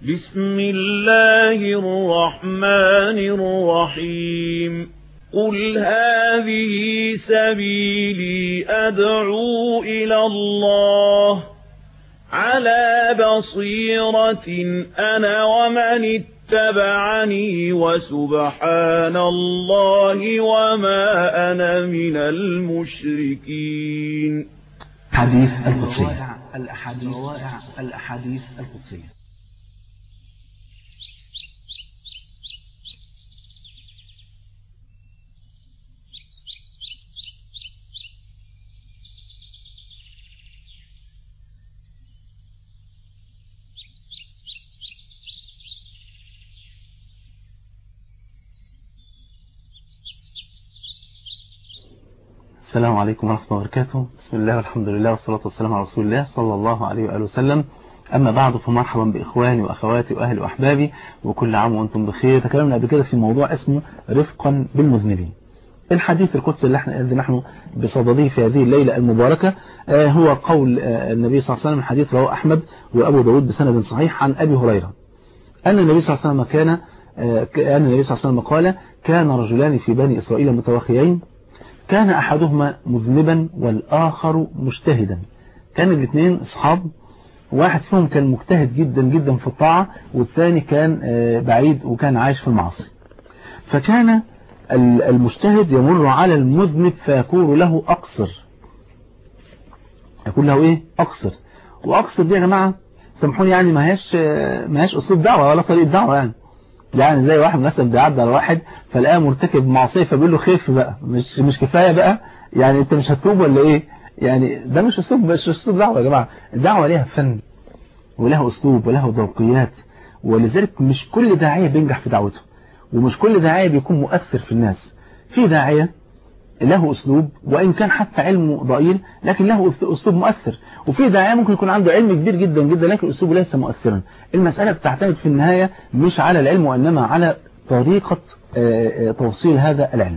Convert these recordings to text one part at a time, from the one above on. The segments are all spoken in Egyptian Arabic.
بسم الله الرحمن الرحيم قل هذه سبيلي أدعو إلى الله على بصيرة أنا ومن اتبعني وسبحان الله وما أنا من المشركين حديث القدسية الأحاديث الأحاديث القدسية السلام عليكم ورحمة الله وبركاته بسم الله والحمد لله والصلاة والسلام على رسول الله صلى الله عليه وآله وسلم أما بعد فمرحبا بإخواني وأخواتي وأهلي وأحبابي وكل عام وأنتم بخير تكلمنا قبل كده في موضوع اسمه رفقا بالمذنبين الحديث القدسي اللي احنا اللي نحن بصدده في هذه الليلة المباركة هو قول النبي صلى الله عليه وسلم حديث رواه أحمد وأبو داود بسند صحيح عن أبي هريرة أن النبي صلى الله عليه وسلم كان أن النبي صلى الله عليه وسلم قال كان رجلان في بني إسرائيل متوخيين كان أحدهما مذنبا والآخر مجتهدا كان الاثنين أصحاب واحد فيهم كان مجتهد جدا جدا في الطاعة والثاني كان بعيد وكان عايش في المعاصي فكان المجتهد يمر على المذنب فيقول له أقصر يقول له إيه أقصر وأقصر دي يا جماعة سامحوني يعني ما هيش ما هيش أسلوب دعوة ولا طريقة دعوة يعني يعني زي واحد مثلا بيعدي على واحد فلقاه مرتكب معصيه فبيقول له خف بقى مش مش كفايه بقى يعني انت مش هتتوب ولا ايه يعني ده مش اسلوب مش اسلوب دعوه يا جماعه الدعوه ليها فن ولها اسلوب ولها ذوقيات ولذلك مش كل داعيه بينجح في دعوته ومش كل داعيه بيكون مؤثر في الناس في داعيه له أسلوب وإن كان حتى علمه ضئيل لكن له أسلوب مؤثر وفي داعية ممكن يكون عنده علم كبير جدا جدا لكن أسلوبه ليس مؤثرا المسألة بتعتمد في النهاية مش على العلم وإنما على طريقة توصيل هذا العلم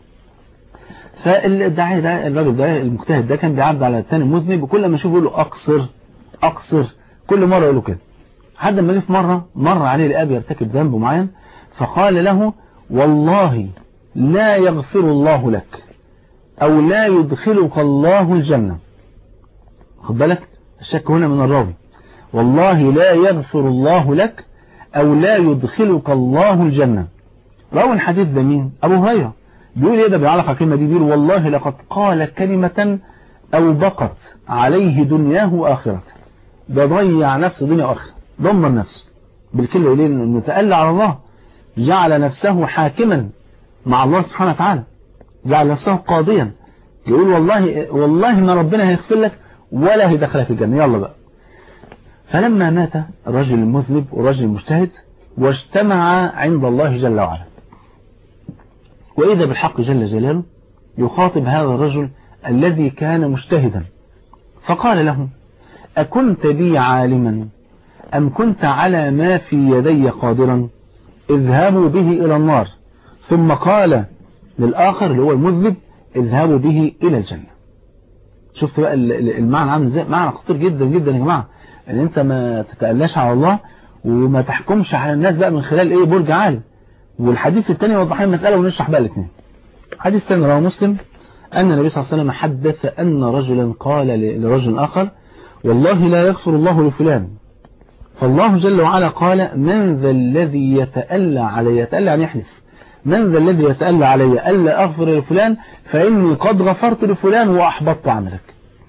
فالداعية ده الراجل ده المجتهد ده كان بيعبد على الثاني المذنب وكل ما يشوفه يقول له أقصر أقصر كل مرة يقول له كده حد ما جه في مرة مر عليه الأب يرتكب ذنب معين فقال له والله لا يغفر الله لك أو لا يدخلك الله الجنة خد بالك الشك هنا من الراوي والله لا يغفر الله لك أو لا يدخلك الله الجنة راوي الحديث ده مين أبو هريرة بيقول ايه ده بيعلق على الكلمة دي بيقول والله لقد قال كلمة أو بقت عليه دنياه وآخرته ده ضيع نفسه دنيا وآخرة دمر نفسه بالكلمة يقول انه تألى على الله جعل نفسه حاكما مع الله سبحانه وتعالى جعل نفسه قاضيا يقول والله والله ما ربنا هيغفر لك ولا هيدخلك الجنة يلا بقى فلما مات الرجل المذنب والرجل المجتهد واجتمع عند الله جل وعلا وإذا بالحق جل جلاله يخاطب هذا الرجل الذي كان مجتهدا فقال له أكنت بي عالما أم كنت على ما في يدي قادرا اذهبوا به إلى النار ثم قال للآخر اللي هو المذنب اذهبوا به إلى الجنة شفت بقى المعنى عامل ازاي معنى خطير جدا جدا يا جماعة ان انت ما تتألاش على الله وما تحكمش على الناس بقى من خلال ايه برج عالي والحديث الثاني يوضح لنا المسألة ونشرح بقى الاثنين حديث ثاني رواه مسلم أن النبي صلى الله عليه وسلم حدث أن رجلا قال لرجل آخر والله لا يغفر الله لفلان فالله جل وعلا قال من ذا الذي يتألى علي يتألى يعني يحلف من ذا الذي يتألى علي ألا أغفر لفلان فإني قد غفرت لفلان وأحبطت عملك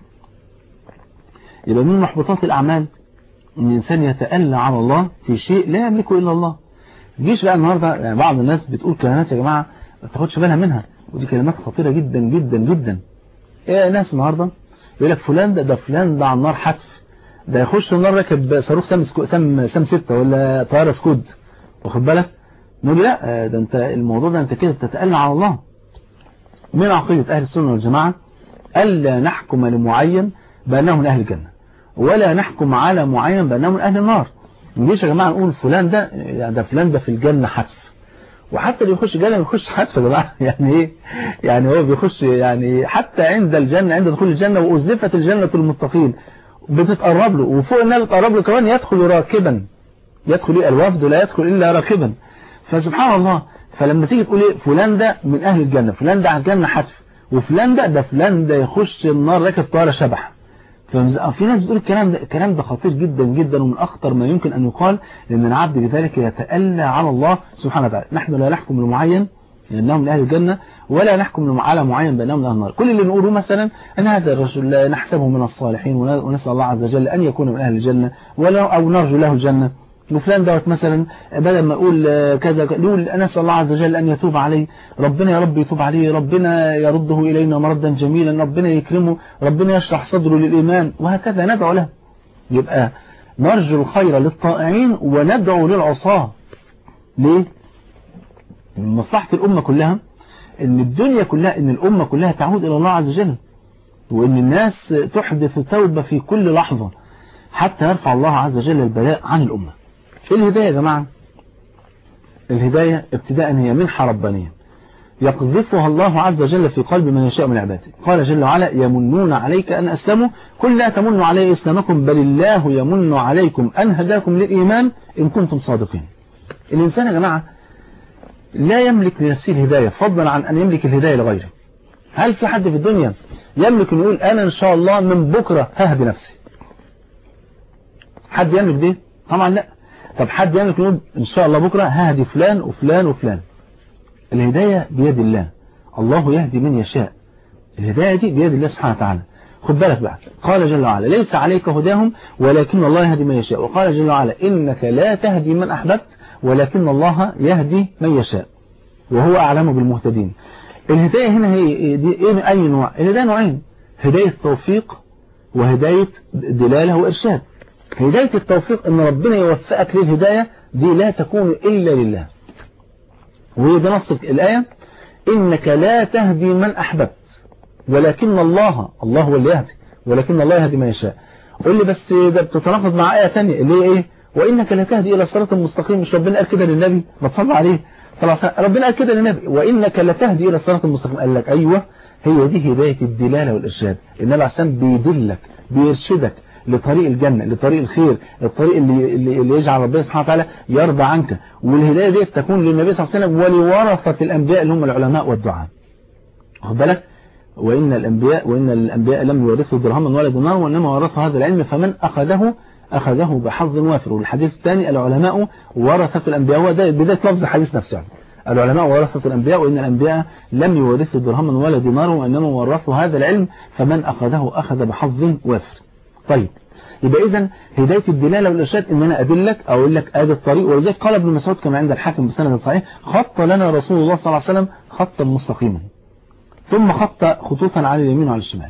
يبقى من محبطات الأعمال أن الإنسان يتألى على الله في شيء لا يملكه إلا الله جيش بقى النهاردة يعني بعض الناس بتقول كلمات يا جماعة ما تاخدش بالها منها ودي كلمات خطيرة جدا جدا جدا ايه ناس النهاردة يقول لك فلان ده, ده فلان ده على النار حتف ده يخش النار راكب صاروخ سام سكو سام سام 6 ولا طيارة سكود واخد بالك نقول لا ده انت الموضوع ده انت كده تتألى على الله من عقيدة أهل السنة والجماعة ألا نحكم لمعين بأنه من أهل الجنة ولا نحكم على معين بأنه من أهل النار نجيش يا جماعة نقول فلان ده يعني ده فلان ده في الجنة حتف وحتى اللي يخش الجنة يخش حتف يا جماعة يعني ايه يعني هو بيخش يعني حتى عند الجنة عند دخول الجنة وأزلفت الجنة للمتقين بتتقرب له وفوق انها بتقرب له كمان يدخل راكبا يدخل إيه الوفد لا يدخل إلا راكبا فسبحان الله فلما تيجي تقول إيه فلان ده من أهل الجنة فلان ده على الجنة حتف وفلان ده ده فلان ده يخش النار راكب طائرة شبح ففي ناس بتقول الكلام ده الكلام ده خطير جدا جدا ومن أخطر ما يمكن أن يقال لأن العبد بذلك يتألى على الله سبحانه وتعالى نحن لا نحكم لمعين لأنهم من أهل الجنة ولا نحكم على معين بأنهم من أهل النار كل اللي نقوله مثلا أن هذا الرجل نحسبه من الصالحين ونسأل الله عز وجل أن يكون من أهل الجنة ولا أو نرجو له الجنة وفلان دوت مثلا بدل ما اقول كذا يقول نسال الله عز وجل ان يتوب عليه ربنا يا رب يتوب عليه ربنا يرده الينا مردا جميلا ربنا يكرمه ربنا يشرح صدره للايمان وهكذا ندعو له يبقى نرجو الخير للطائعين وندعو للعصاه ليه من مصلحه الامه كلها ان الدنيا كلها ان الامه كلها تعود الى الله عز وجل وان الناس تحدث توبه في كل لحظه حتى يرفع الله عز وجل البلاء عن الامه ايه الهداية يا جماعة الهداية ابتداء هي منحة ربانية يقذفها الله عز وجل في قلب من يشاء من عباده قال جل وعلا يمنون عليك أن أسلموا قل لا تمنوا علي إسلامكم بل الله يمن عليكم أن هداكم للإيمان إن كنتم صادقين الإنسان يا جماعة لا يملك لنفسه الهداية فضلا عن أن يملك الهداية لغيره هل في حد في الدنيا يملك أن يقول أنا إن شاء الله من بكرة ههدي نفسي حد يملك دي طبعا لا طب حد يعمل يقول ان شاء الله بكرة ههدي فلان وفلان وفلان الهداية بيد الله الله يهدي من يشاء الهداية دي بيد الله سبحانه وتعالى خد بالك بقى قال جل وعلا ليس عليك هداهم ولكن الله يهدي من يشاء وقال جل وعلا إنك لا تهدي من أحببت ولكن الله يهدي من يشاء وهو أعلم بالمهتدين الهداية هنا هي دي إيه أي نوع الهداية نوعين هداية توفيق وهداية دلالة وإرشاد هداية التوفيق ان ربنا يوفقك للهداية دي لا تكون إلا لله وهي ده نص الآية إنك لا تهدي من أحببت ولكن الله الله هو اللي يهدي ولكن الله يهدي من يشاء قول لي بس ده بتتناقض مع آية تانية اللي هي إيه وإنك لا تهدي إلى صراط المستقيم مش ربنا قال كده للنبي ما تصلى عليه ربنا قال كده للنبي وإنك لا تهدي إلى صراط المستقيم قال لك أيوة هي دي هداية الدلالة والإرشاد النبي عشان بيدلك بيرشدك لطريق الجنة لطريق الخير الطريق اللي, اللي يجعل ربنا سبحانه وتعالى يرضى عنك والهداية دي تكون للنبي صلى الله عليه وسلم ولورثة الأنبياء اللي هم العلماء والدعاء واخد بالك وإن الأنبياء وإن الأنبياء لم يورثوا درهما ولا دينار وإنما ورثوا هذا العلم فمن أخذه أخذه بحظ وافر والحديث الثاني العلماء ورثة الأنبياء هو ده بداية لفظ الحديث نفسه يعني. العلماء ورثة الأنبياء وإن الأنبياء لم يورثوا درهما ولا دينار وإنما ورثوا هذا العلم فمن أخذه أخذ بحظ وافر طيب يبقى إذا هداية الدلالة والإرشاد إن أنا أدلك أو أقول لك آدي الطريق ولذلك قال ابن مسعود كما عند الحاكم بسند صحيح خط لنا رسول الله صلى الله عليه وسلم خطا مستقيما ثم خط خطوطا على اليمين وعلى الشمال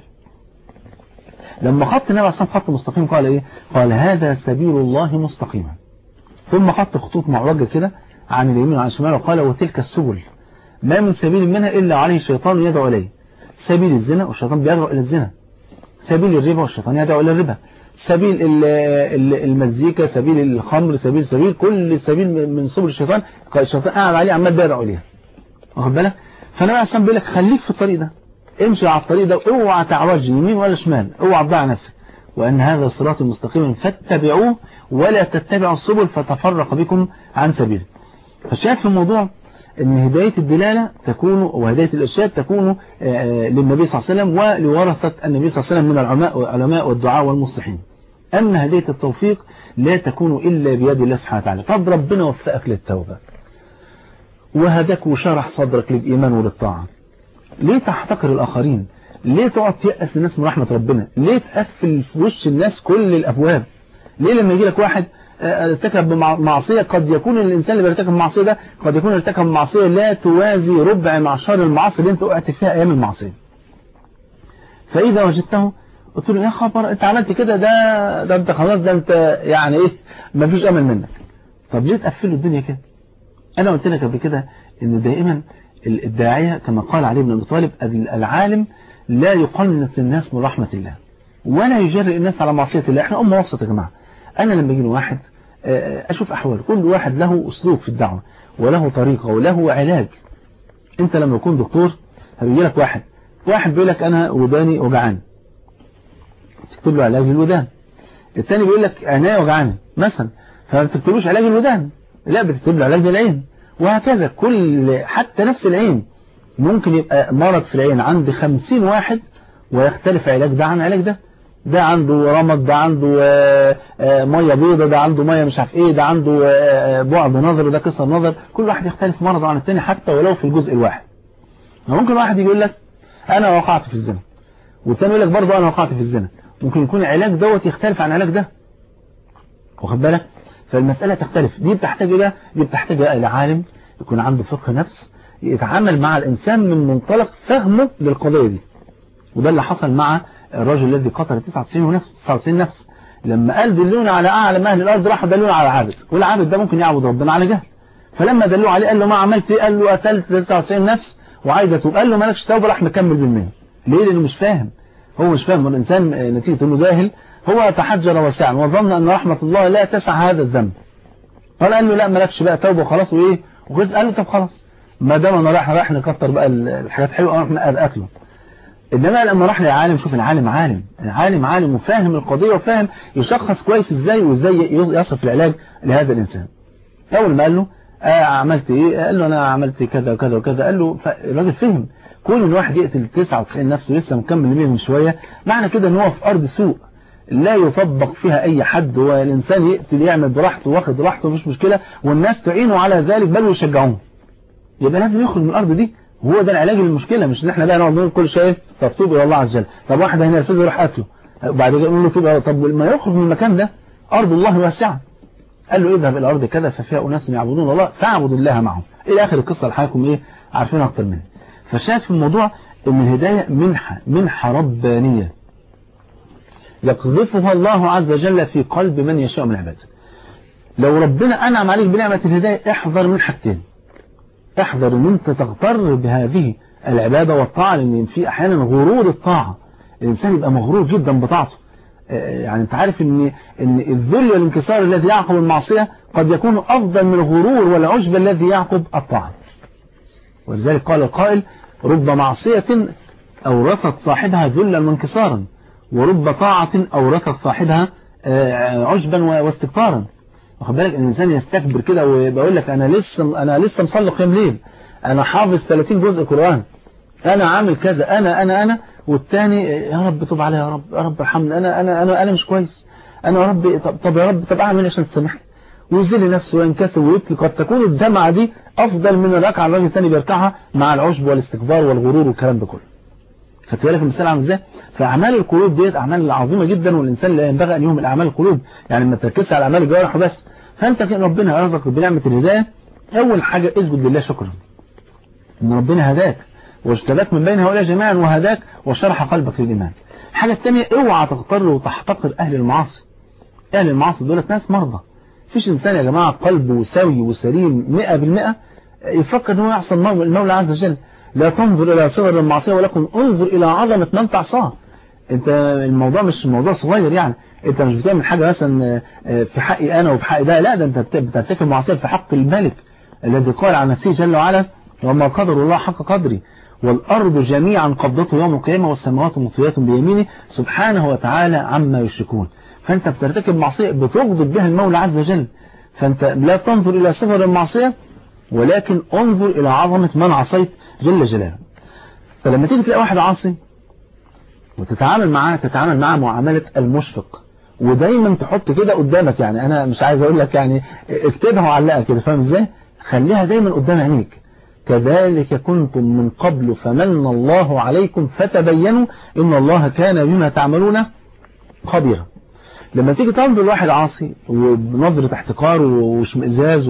لما خط النبي عليه الصلاة خط مستقيم قال إيه قال هذا سبيل الله مستقيما ثم خط خطوط معوجة كده عن اليمين وعن الشمال وقال وتلك السبل ما من سبيل منها إلا عليه شيطان يدعو إليه سبيل الزنا والشيطان بيدعو إلى الزنا سبيل الربا والشيطان يدعو إلى الربا سبيل المزيكا سبيل الخمر سبيل سبيل كل سبيل من سبل الشيطان الشيطان قاعد عليه عمال بيدعو ليها واخد بالك فانا عشان بيقول لك خليك في الطريق ده امشي على الطريق ده اوعى تعوج يمين ولا شمال اوعى تضيع نفسك وان هذا صراط مستقيم فاتبعوه ولا تتبعوا السبل فتفرق بكم عن سبيله فالشاهد في الموضوع ان هداية الدلالة تكون وهداية الإرشاد تكون للنبي صلى الله عليه وسلم ولورثة النبي صلى الله عليه وسلم من العلماء والدعاء والمصلحين أما هداية التوفيق لا تكون إلا بيد الله سبحانه وتعالى طب ربنا وفقك للتوبة وهداك وشرح صدرك للإيمان وللطاعة ليه تحتقر الآخرين ليه تقعد تيأس الناس من رحمة ربنا ليه تقفل في وش الناس كل الأبواب ليه لما يجي لك واحد ارتكب معصية قد يكون الإنسان اللي بيرتكب معصية ده قد يكون ارتكب معصية لا توازي ربع معشار المعاصي اللي انت وقعت فيها أيام المعصية فإذا وجدته قلت له يا خبر انت عملت كده ده ده انت خلاص ده انت يعني ايه مفيش امل منك طب ليه تقفلوا الدنيا كده انا قلت لك قبل كده ان دائما الداعية كما قال علي بن ابي طالب العالم لا يقنط الناس من رحمة الله ولا يجرئ الناس على معصية الله احنا امه وسط يا جماعة انا لما يجي واحد اشوف احوال كل واحد له اسلوب في الدعوة وله طريقة وله علاج انت لما يكون دكتور هيجي لك واحد واحد بيقول لك انا وداني وجعان تكتب له علاج للودان الثاني بيقول لك عينيا وجعاني مثلا فما بتكتبوش علاج الودان لا بتكتب له علاج العين وهكذا كل حتى نفس العين ممكن يبقى مرض في العين عند خمسين واحد ويختلف علاج ده عن علاج ده ده عنده رمض ده عنده آه، آه، ميه بيضة ده عنده ميه مش عارف ايه ده عنده آه، بعد نظر ده قصر نظر كل واحد يختلف مرض عن التاني حتى ولو في الجزء الواحد ممكن واحد يقول لك انا وقعت في الزنا والتاني يقول لك برضه انا وقعت في الزنا ممكن يكون العلاج دوت يختلف عن علاج ده واخد بالك فالمسألة تختلف دي بتحتاج إلى دي بتحتاج إلى عالم يكون عنده فقه نفس يتعامل مع الإنسان من منطلق فهمه للقضية دي وده اللي حصل مع الرجل الذي قتل 99 نفس 99 نفس لما قال دلونا على أعلم أهل الأرض راحوا دلونا على عابد والعابد ده ممكن يعبد ربنا على جهل فلما دلوه عليه قال له ما عملت ايه قال له قتلت 99 نفس وعايز اتوب قال له مالكش توبه راح مكمل بالمية ليه لانه مش فاهم هو مش فاهم الانسان آه، نتيجه انه جاهل هو تحجر واسعا وظن ان رحمه الله لا تسع هذا الذنب قال قال له لا مالكش بقى توبه وخلاص وايه وخلص قال له طب خلاص ما دام انا رايح رايح نكتر بقى الحاجات حلوه اروح اكله انما لما راح للعالم شوف العالم عالم العالم عالم وفاهم القضيه وفاهم يشخص كويس ازاي وازاي يصف العلاج لهذا الانسان اول ما قال له آه عملت ايه قال له انا عملت كذا وكذا وكذا قال له الراجل فهم كون الواحد يقتل 99 نفسه لسه مكمل بيه من شويه معنى كده ان هو في ارض سوء لا يطبق فيها اي حد والانسان يقتل يعمل براحته واخد راحته مش مشكله والناس تعينه على ذلك بل ويشجعوه يبقى لازم يخرج من الارض دي هو ده العلاج للمشكله مش ان احنا بقى نقعد نقول كل شيء طب توب الى الله عز وجل طب واحد هينرفزه يروح قتله بعد كده يقول له توب طب ما يخرج من المكان ده ارض الله واسعه قال له اذهب الى ارض كذا ففيها اناس يعبدون الله فاعبد الله معهم الى اخر القصه اللي حضراتكم ايه عارفينها اكتر منها فشاف في الموضوع ان الهدايه منحه منحه ربانيه يقذفها الله عز وجل في قلب من يشاء من عباده لو ربنا انعم عليك بنعمه الهدايه احذر من حاجتين احذر ان انت تغتر بهذه العبادة والطاعة لان في احيانا غرور الطاعة الانسان يبقى مغرور جدا بطاعته يعني انت عارف ان ان الذل والانكسار الذي يعقب المعصية قد يكون افضل من الغرور والعجب الذي يعقب الطاعة ولذلك قال القائل رب معصية اورثت صاحبها ذلا وانكسارا ورب طاعة اورثت صاحبها عجبا واستكبارا واخد بالك ان الانسان يستكبر كده ويقول لك انا لسه انا لسه مصلي قيام ليل انا حافظ 30 جزء قران انا عامل كذا انا انا انا والتاني يا رب توب عليا يا رب يا رب ارحمني انا انا انا انا مش كويس انا يا رب طب, طب يا رب طب اعمل ايه عشان تسامحني ويذل نفسه وينكسر ويبكي قد تكون الدمعه دي افضل من الركعه الراجل الثاني بيركعها مع العشب والاستكبار والغرور والكلام ده كله خدت بالك المثال عامل ازاي فاعمال القلوب ديت اعمال عظيمه جدا والانسان لا ينبغي ان يهمل اعمال القلوب يعني ما تركزش على اعمال الجوارح بس فانت كان ربنا يرزقك بنعمه الهدايه اول حاجه اسجد لله شكرا ان ربنا هداك واجتباك من بين هؤلاء جميعا وهداك وشرح قلبك للايمان الحاجه الثانيه اوعى تغتر وتحتقر اهل المعاصي اهل المعاصي دولت ناس مرضى مفيش انسان يا جماعه قلبه سوي وسليم 100% يفكر ان هو يحصل المولى عز وجل لا تنظر الى صغر المعصيه ولكن انظر الى عظمه من تعصاه انت الموضوع مش موضوع صغير يعني انت مش بتعمل حاجة مثلا في حقي انا وفي حقي ده لا ده انت بترتكب معصيه في حق الملك الذي قال عن نفسه جل وعلا وما قدر الله حق قدري والارض جميعا قبضته يوم القيامه والسماوات مطويات بيمينه سبحانه وتعالى عما يشركون فانت بترتكب معصيه بتغضب بها المولى عز وجل فانت لا تنظر الى صفر المعصيه ولكن انظر الى عظمه من عصيت جل جلاله فلما تيجي تلاقي واحد عاصي وتتعامل معاه تتعامل معاه معاملة المشفق ودايما تحط كده قدامك يعني انا مش عايز اقول لك يعني اكتبها وعلقها كده فاهم ازاي خليها دايما قدام عينيك كذلك كنتم من قبل فمن الله عليكم فتبينوا ان الله كان بما تعملون خبيرا لما تيجي تنظر لواحد عاصي وبنظرة احتقار واشمئزاز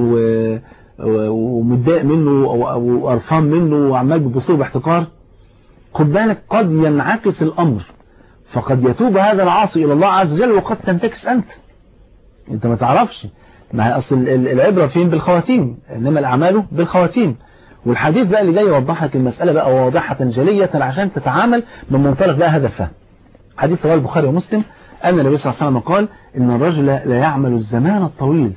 ومتضايق منه وقرفان منه وعمال بيبص باحتقار خد بالك قد ينعكس الأمر فقد يتوب هذا العاصي إلى الله عز وجل وقد تنتكس أنت أنت ما تعرفش ما أصل العبرة فين بالخواتيم إنما الأعمال بالخواتيم والحديث بقى اللي جاي يوضح لك المسألة بقى واضحة جلية عشان تتعامل من منطلق بقى هذا الفهم حديث رواه البخاري ومسلم أن النبي صلى الله عليه وسلم قال إن الرجل لا يعمل الزمان الطويل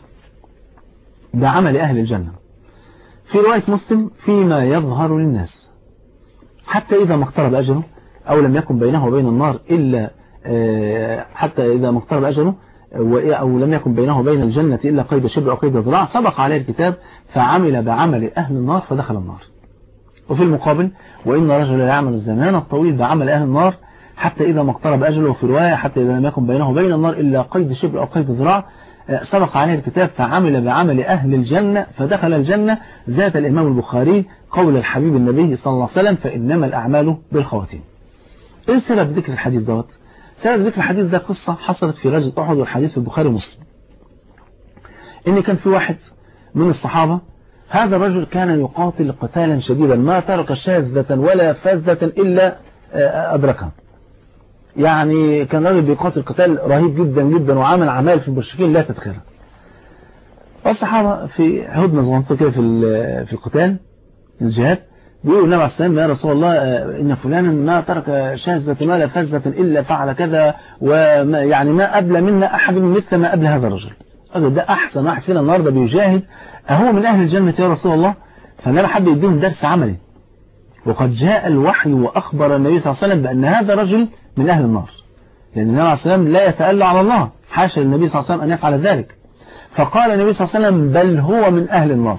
بعمل أهل الجنة في رواية مسلم فيما يظهر للناس حتى إذا ما اقترب أجله أو لم يكن بينه وبين النار إلا حتى إذا ما اقترب أجله أو لم يكن بينه وبين الجنة إلا قيد شبر أو قيد ذراع سبق عليه الكتاب فعمل بعمل أهل النار فدخل النار وفي المقابل وإن رجل يعمل الزمان الطويل بعمل أهل النار حتى إذا ما اقترب أجله في رواية حتى إذا لم يكن بينه وبين النار إلا قيد شبر أو قيد ذراع سبق عليه الكتاب فعمل بعمل أهل الجنة فدخل الجنة ذات الإمام البخاري قول الحبيب النبي صلى الله عليه وسلم فإنما الأعمال بالخواتيم إيه سبب ذكر الحديث دوت سبب ذكر الحديث ده قصة حصلت في غزوة أحد والحديث في البخاري ومسلم إن كان في واحد من الصحابة هذا الرجل كان يقاتل قتالا شديدا ما ترك شاذة ولا فاذة إلا أدركها يعني كان راجل بيقاتل قتال رهيب جدا جدا وعمل عمال في المشركين لا تتخيلها والصحابة في هدنة صغنطة كده في في القتال الجهاد بيقولوا النبي عليه السلام يا رسول الله إن فلانا ما ترك شاذة ولا فزة إلا فعل كذا ويعني ما قبل منا أحد مثل ما قبل هذا الرجل الرجل ده أحسن واحد فينا النهارده بيجاهد أهو من أهل الجنة يا رسول الله فالنبي حب يديهم درس عملي وقد جاء الوحي وأخبر النبي صلى الله عليه وسلم بأن هذا رجل من أهل النار لأن النبي عليه السلام لا يتألى على الله حاشا للنبي صلى الله عليه وسلم أن يفعل ذلك فقال النبي صلى الله عليه وسلم بل هو من أهل النار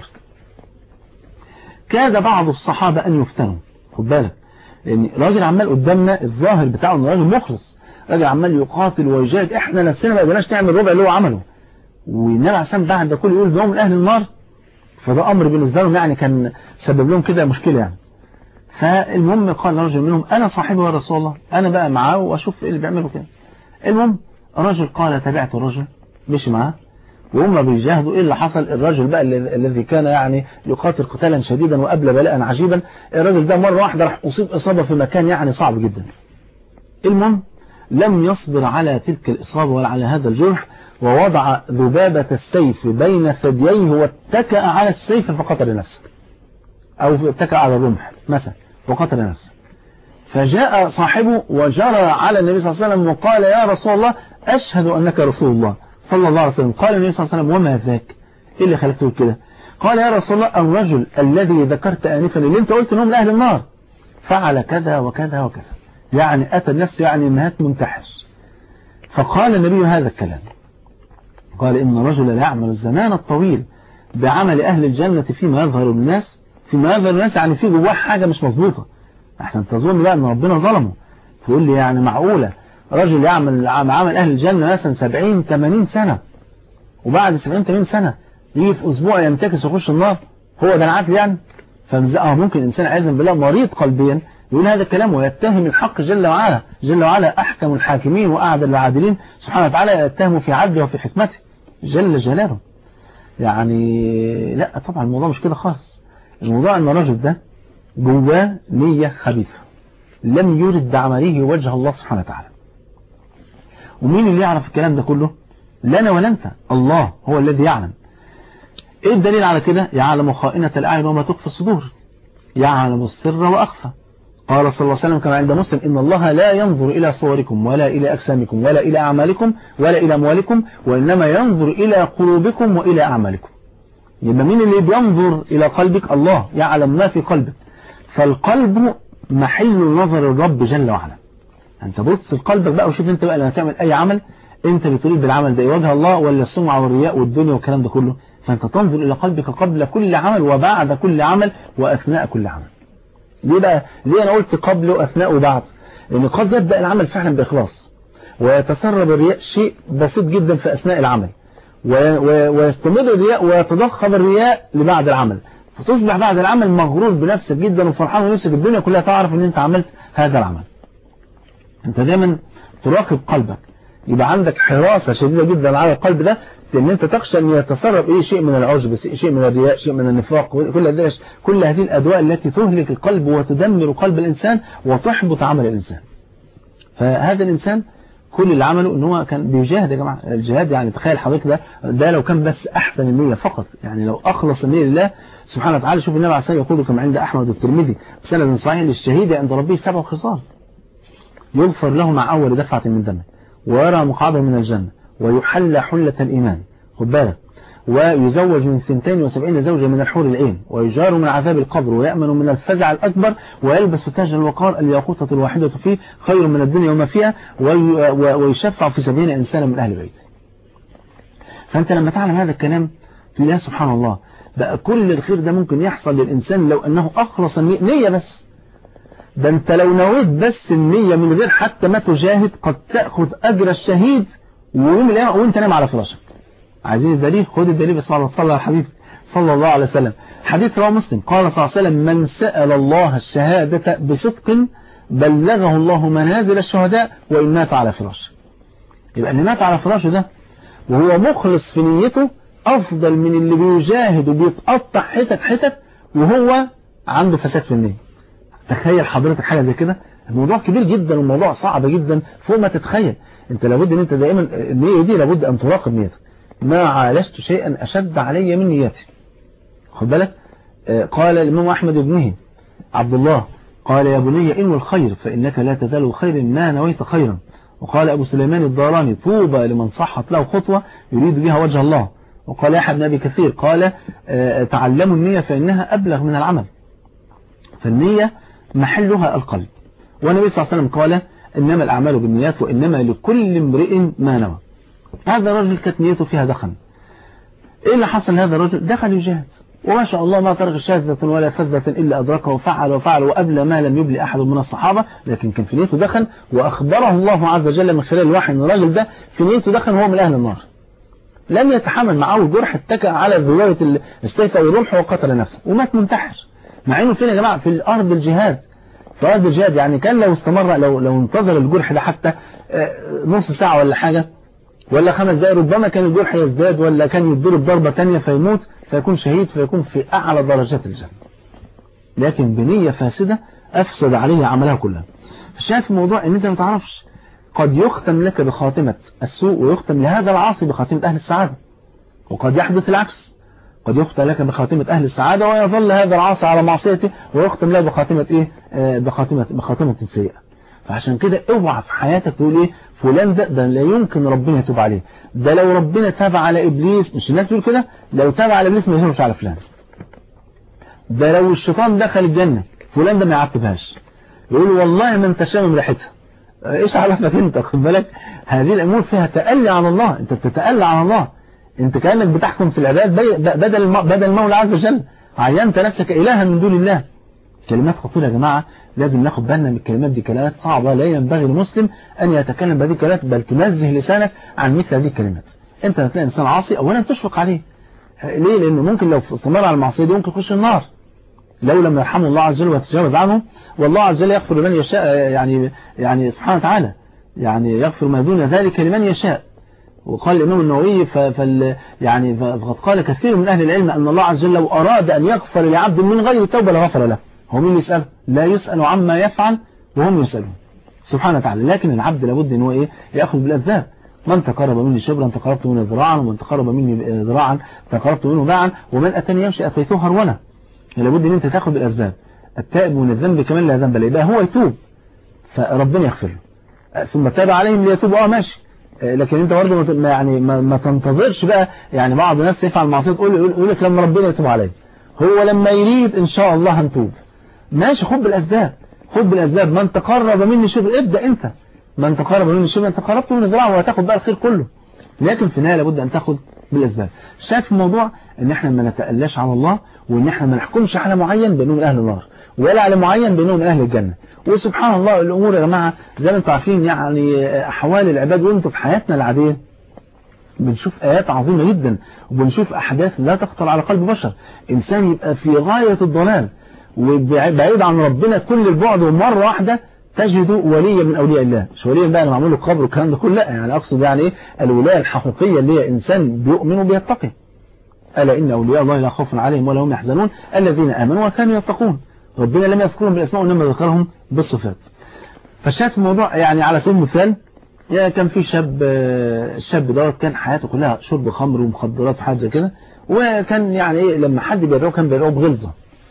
كاد بعض الصحابة أن يفتنوا خد بالك لأن راجل عمال قدامنا الظاهر بتاعه انه راجل مخلص راجل عمال يقاتل ويجاهد احنا نفسنا ما قدرناش نعمل الربع اللي هو عمله والنبي عليه السلام بعد ده كله يقول ده هو من أهل النار فده أمر بالنسبة لهم يعني كان سبب لهم كده مشكلة يعني فالمهم قال رجل منهم أنا صاحبه يا رسول الله أنا بقى معاه وأشوف إيه اللي بيعمله كده المهم الرجل قال تابعت الرجل مشي معاه وهم بيجاهدوا إيه اللي حصل الرجل بقى الذي كان يعني يقاتل قتالا شديدا وقبل بلاء عجيبا الرجل ده مرة واحدة راح أصيب إصابة في مكان يعني صعب جدا المهم لم يصبر على تلك الإصابة ولا على هذا الجرح ووضع ذبابة السيف بين ثدييه واتكأ على السيف فقتل نفسه أو اتكأ على الرمح مثلا وقتل نفسه فجاء صاحبه وجرى على النبي صلى الله عليه وسلم وقال يا رسول الله أشهد أنك رسول الله صلى الله عليه وسلم قال النبي صلى الله عليه وسلم وما ذاك إيه اللي خليك تقول كده قال يا رسول الله الرجل الذي ذكرت آنفا اللي انت قلت انهم من أهل النار فعل كذا وكذا وكذا يعني أتى النفس يعني مهات منتحر فقال النبي هذا الكلام قال إن الرجل لا يعمل الزمان الطويل بعمل أهل الجنة فيما يظهر الناس فيما يظهر الناس يعني في جواه حاجة مش مظبوطة احسن تظن بقى ان ربنا ظلمه تقول لي يعني معقولة رجل يعمل عمل أهل الجنة مثلا 70 80 سنة وبعد 70 80 سنة يجي في أسبوع ينتكس ويخش النار هو ده العدل يعني فمزقه ممكن إنسان عايزا بالله مريض قلبيا يقول هذا الكلام ويتهم الحق جل وعلا جل وعلا أحكم الحاكمين وأعدل العادلين سبحانه وتعالى يتهم في عدله وفي حكمته جل جلاله يعني لا طبعا الموضوع مش كده خالص الموضوع ان الرجل ده جواه نية خبيثة لم يرد بعمله وجه الله سبحانه وتعالى ومين اللي يعرف الكلام ده كله لنا ولا انت الله هو الذي يعلم ايه الدليل على كده يعلم خائنة الأعين وما تخفي الصدور يعلم السر وأخفى قال صلى الله عليه وسلم كما عند مسلم إن الله لا ينظر إلى صوركم ولا إلى أجسامكم ولا إلى أعمالكم ولا إلى أموالكم وإنما ينظر إلى قلوبكم وإلى أعمالكم يبقى مين اللي بينظر إلى قلبك الله يعلم ما في قلبك فالقلب محل نظر الرب جل وعلا أنت بص لقلبك بقى وشوف أنت بقى لما تعمل أي عمل أنت بتريد بالعمل ده وجه الله ولا السمعة والرياء والدنيا والكلام ده كله فأنت تنظر إلى قلبك قبل كل عمل وبعد كل عمل وأثناء كل عمل ليه بقى ليه أنا قلت قبل وأثناء وبعد لأن قد يبدأ العمل فعلا بإخلاص ويتسرب الرياء شيء بسيط جدا في أثناء العمل ويستمر الرياء ويتضخم الرياء لبعد العمل فتصبح بعد العمل مغرور بنفسك جدا وفرحان ونفسك الدنيا كلها تعرف ان انت عملت هذا العمل انت دايما تراقب قلبك يبقى عندك حراسة شديدة جدا على القلب ده لان انت تخشى ان يتسرب ايه شيء من العجب شيء من الرياء شيء من النفاق كل هذه كل هذه الادواء التي تهلك القلب وتدمر قلب الانسان وتحبط عمل الانسان فهذا الانسان كل اللي عمله ان هو كان بيجاهد يا جماعه الجهاد يعني تخيل حضرتك ده ده لو كان بس احسن النيه فقط يعني لو اخلص النيه لله سبحانه وتعالى شوف النبي عليه الصلاه والسلام يقول كما عند احمد والترمذي بسند صحيح للشهيد عند ربه سبع خصال يغفر له مع اول دفعه من دمه ويرى مقعده من الجنه ويحلى حله الايمان خد بالك ويزوج من 72 زوجة من الحور العين ويجار من عذاب القبر ويأمن من الفزع الأكبر ويلبس تاج الوقار الياقوتة الواحدة فيه خير من الدنيا وما فيها ويشفع في سبعين إنسانا من أهل بيته فانت لما تعلم هذا الكلام تقول يا سبحان الله بقى كل الخير ده ممكن يحصل للإنسان لو أنه أخلص النية نية بس ده انت لو نويت بس النية من غير حتى ما تجاهد قد تأخذ أجر الشهيد ويوم القيامة وانت نام على فراشك عايزين الدليل خد الدليل بس الله صلى على الحبيب صلى الله عليه وسلم حديث رواه مسلم قال صلى الله عليه وسلم من سأل الله الشهادة بصدق بلغه الله منازل الشهداء وإن مات على فراشه يبقى اللي مات على فراشه ده وهو مخلص في نيته أفضل من اللي بيجاهد وبيتقطع حتت حتت وهو عنده فساد في النية تخيل حضرتك حاجة زي كده الموضوع كبير جدا والموضوع صعب جدا فوق ما تتخيل انت لابد ان انت دائما النية دي لابد ان تراقب نيتك ما عالجت شيئا أشد علي من نيتي خد بالك قال الإمام أحمد ابنه عبد الله قال يا بني إنو الخير فإنك لا تزال خير ما نويت خيرا وقال أبو سليمان الداراني طوبى لمن صحت له خطوة يريد بها وجه الله وقال يحيى بن أبي كثير قال تعلموا النية فإنها أبلغ من العمل فالنية محلها القلب والنبي صلى الله عليه وسلم قال إنما الأعمال بالنيات وإنما لكل امرئ ما نوى هذا الرجل كانت نيته فيها دخن إيه اللي حصل لهذا الرجل دخل يجاهد وما شاء الله ما ترك شاذة ولا فذة إلا أدركه وفعل وفعل وأبلى ما لم يبلي أحد من الصحابة لكن كان في نيته دخن وأخبره الله عز وجل من خلال الوحي أن الراجل ده في نيته دخن وهو من أهل النار لم يتحمل معه الجرح اتكأ على ذواية السيف أو الرمح وقتل نفسه ومات منتحر مع انه فين يا جماعة في الأرض الجهاد في أرض الجهاد يعني كان لو استمر لو لو انتظر الجرح ده حتى نص ساعة ولا حاجة ولا خمس دقائق ربما كان الجرح يزداد ولا كان يضرب ضربة تانية فيموت فيكون شهيد فيكون في أعلى درجات الجنة لكن بنية فاسدة أفسد عليه عملها كلها فشايف الموضوع ان انت ما تعرفش قد يختم لك بخاتمة السوء ويختم لهذا العاصي بخاتمة أهل السعادة وقد يحدث العكس قد يختم لك بخاتمة أهل السعادة ويظل هذا العاصي على معصيته ويختم له بخاتمة إيه آه بخاتمة, بخاتمة سيئة فعشان كده اوعى في حياتك تقول ايه فلان ده ده لا يمكن ربنا يتوب عليه ده لو ربنا تاب على ابليس مش الناس تقول كده لو تاب على ابليس ما يهمش على فلان ده لو الشيطان دخل الجنة فلان ده ما يعتبهاش يقول والله ما انت شامم ريحتها ايش عرفك انت خد بالك هذه الامور فيها تألي على الله انت بتتألى على الله انت كأنك بتحكم في العباد بدل بدل المولى عز وجل عينت نفسك الها من دون الله كلمات خطيرة يا جماعة لازم ناخد بالنا من الكلمات دي كلمات صعبة لا ينبغي للمسلم أن يتكلم بهذه الكلمات بل تنزه لسانك عن مثل هذه الكلمات أنت هتلاقي إنسان عاصي أولا تشفق عليه ليه لأنه ممكن لو استمر على المعصية دي ممكن يخش النار لو لم يرحمه الله عز وجل ويتجاوز عنه والله عز وجل يغفر لمن يشاء يعني يعني سبحانه وتعالى يعني يغفر ما دون ذلك لمن يشاء وقال الإمام النووي فال يعني فقد قال كثير من أهل العلم أن الله عز وجل لو أراد أن يغفر لعبد من غير توبة لغفر له هو مين يسأل لا يسأل عما يفعل وهم يسألون سبحانه وتعالى لكن العبد لابد ان هو ايه ياخذ بالاسباب من تقرب مني شبرا تقربت منه ذراعا ومن تقرب مني ذراعا تقربت منه باعا ومن اتاني يمشي اتيته هرولا لابد ان انت تاخذ بالاسباب التائب من الذنب كمان لا ذنب له يبقى هو يتوب فربنا يغفر له ثم تاب عليهم ليتوبوا اه ماشي لكن انت برضه يعني ما, ما تنتظرش بقى يعني بعض الناس يفعل معصيه تقول يقول لك لما ربنا يتوب عليه هو لما يريد ان شاء الله هنتوب ماشي خد بالأسباب خد بالأسباب من تقرب مني شبر ابدأ انت من تقرب مني شبر انت قربت من ذراع وهتاخد بقى الخير كله لكن في النهاية لابد أن تاخد بالأسباب شايف الموضوع ان احنا ما نتألاش على الله وان احنا ما نحكمش على معين بأنه من أهل النار ولا على معين بأنه من أهل الجنة وسبحان الله الأمور يا جماعة زي ما انتم عارفين يعني أحوال العباد وانتم في حياتنا العادية بنشوف آيات عظيمة جدا وبنشوف أحداث لا تخطر على قلب بشر إنسان يبقى في غاية الضلال وبعيد عن ربنا كل البعد ومرة واحدة تجد وليا من أولياء الله مش وليا بقى معمول له قبر والكلام ده كله لا يعني أقصد يعني إيه الولاية الحقيقية اللي هي إنسان بيؤمن وبيتقي ألا إن أولياء الله لا خوف عليهم ولا هم يحزنون الذين آمنوا وكانوا يتقون ربنا لم يذكرهم بالأسماء وإنما ذكرهم بالصفات فشاف الموضوع يعني على سبيل المثال يعني كان في شاب الشاب دوت كان حياته كلها شرب خمر ومخدرات وحاجة زي كده وكان يعني ايه لما حد بيدعوه كان بيدعوه بغلظة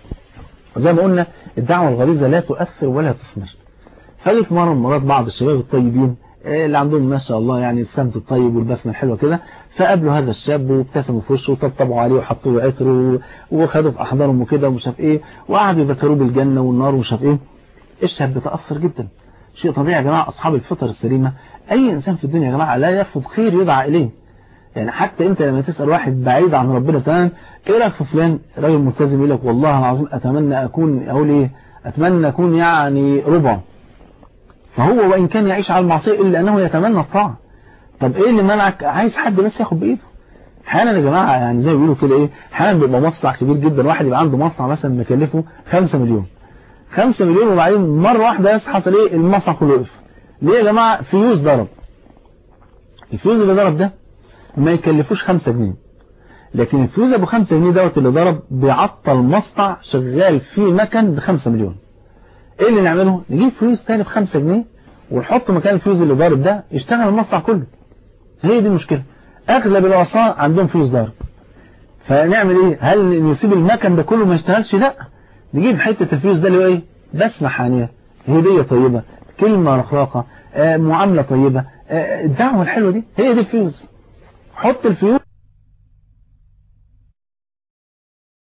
زي ما قلنا الدعوة الغليظة لا تؤثر ولا تثمر فجي في مرة من مرات بعض الشباب الطيبين اللي عندهم ما شاء الله يعني السمت الطيب والبسمة الحلوة كده فقابلوا هذا الشاب وابتسموا في وشه وطبطبوا عليه وحطوا له عطر وخدوا في احضانهم وكده ومش عارف ايه وقعدوا يذكروه بالجنة والنار ومش عارف ايه الشاب تأثر جدا شيء طبيعي يا جماعة أصحاب الفطر السليمة أي إنسان في الدنيا يا جماعة لا يرفض خير يدعى إليه يعني حتى انت لما تسأل واحد بعيد عن ربنا تماما ايه رايك في فلان راجل ملتزم يقول لك والله العظيم اتمنى اكون اقول ايه اتمنى اكون يعني ربع فهو وان كان يعيش على المعصيه الا انه يتمنى الطاعه طب ايه اللي منعك عايز حد بس ياخد بايده احيانا يا جماعه يعني زي ما بيقولوا كده ايه احيانا بيبقى مصنع كبير جدا واحد يبقى عنده مصنع مثلا مكلفه 5 مليون 5 مليون وبعدين مره واحده يصحى حصل ايه المصنع كله وقف ليه يا جماعه فيوز ضرب الفيوز اللي ضرب ده ما يكلفوش 5 جنيه لكن الفيوز ابو 5 جنيه دوت اللي ضرب بيعطل مصنع شغال فيه مكن ب 5 مليون ايه اللي نعمله نجيب فيوز تاني ب 5 جنيه ونحط مكان الفيوز اللي ضارب ده يشتغل المصنع كله هي دي المشكله اغلب العصاة عندهم فيوز ضارب فنعمل ايه هل نسيب المكن ده كله ما يشتغلش لا نجيب حته الفيوز ده اللي هو ايه بسمه حانيه هديه طيبه كلمه رخراقه آه معامله طيبه آه الدعوه الحلوه دي هي دي الفيوز حط الفيوز